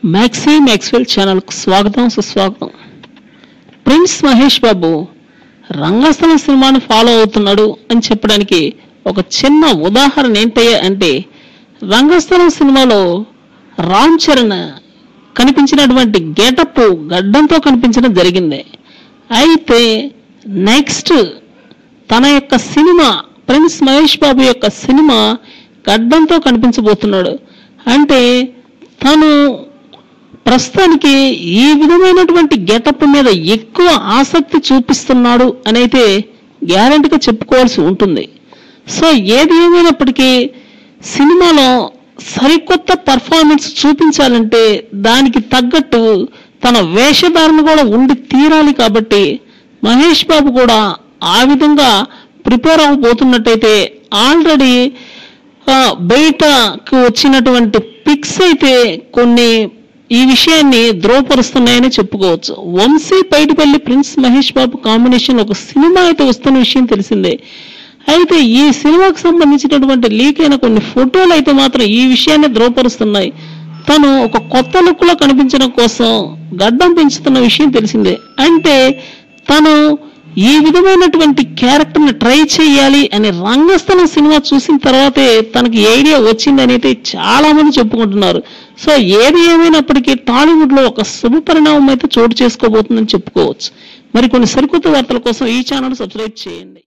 maxi Maxwell ఛానల్కు స్వాగతం సుస్వాగతం ప్రిన్స్ మహేష్ బాబు రంగస్థలం సినిమాను ఫాలో అవుతున్నాడు అని చెప్పడానికి ఒక చిన్న ఉదాహరణ ఏంటయ్యా అంటే రంగస్థలం సినిమాలో రామ్ చరణ్ కనిపించినటువంటి గెటప్ గడ్డంతో కనిపించడం జరిగింది అయితే నెక్స్ట్ తన యొక్క సినిమా ప్రిన్స్ మహేష్ బాబు యొక్క సినిమా గడ్డంతో కనిపించబోతున్నాడు అంటే తను ప్రస్తుతానికి ఈ విధమైనటువంటి గెటప్ మీద ఎక్కువ ఆసక్తి చూపిస్తున్నాడు అని అయితే గ్యారంటీగా చెప్పుకోవాల్సి ఉంటుంది సో ఏది ఏమైనప్పటికీ సినిమాలో సరికొత్త పర్ఫార్మెన్స్ చూపించాలంటే దానికి తగ్గట్టు తన వేషధారణ కూడా ఉండి తీరాలి కాబట్టి మహేష్ బాబు కూడా ఆ విధంగా ప్రిపేర్ అవ్వబోతున్నట్టయితే ఆల్రెడీ బయటకు వచ్చినటువంటి పిక్స్ అయితే కొన్ని ఈ విషయాన్ని ధ్రువపరుస్తున్నాయని చెప్పుకోవచ్చు వంశీ పైడిపల్లి ప్రిన్స్ మహేష్ బాబు కాంబినేషన్ ఒక సినిమా అయితే వస్తున్న విషయం తెలిసిందే అయితే ఈ సినిమాకు సంబంధించినటువంటి లీక్ అయిన కొన్ని ఫోటోలు అయితే మాత్రం ఈ విషయాన్ని ధ్రువపరుస్తున్నాయి తను ఒక కొత్త లుక్ లో కనిపించడం కోసం గడ్డం పెంచుతున్న విషయం తెలిసిందే అంటే తను ఈ విధమైనటువంటి క్యారెక్టర్ ని ట్రై చేయాలి అని రంగస్థలం సినిమా చూసిన తర్వాతే తనకి ఐడియా వచ్చిందని అయితే చాలా మంది చెప్పుకుంటున్నారు సో ఏది ఏమైనప్పటికీ టాలీవుడ్ లో ఒక శుభ పరిణామం అయితే చోటు చేసుకోబోతుందని చెప్పుకోవచ్చు మరి కొన్ని సరికొత్త వార్తల కోసం ఈ ఛానల్ సబ్స్క్రైబ్ చేయండి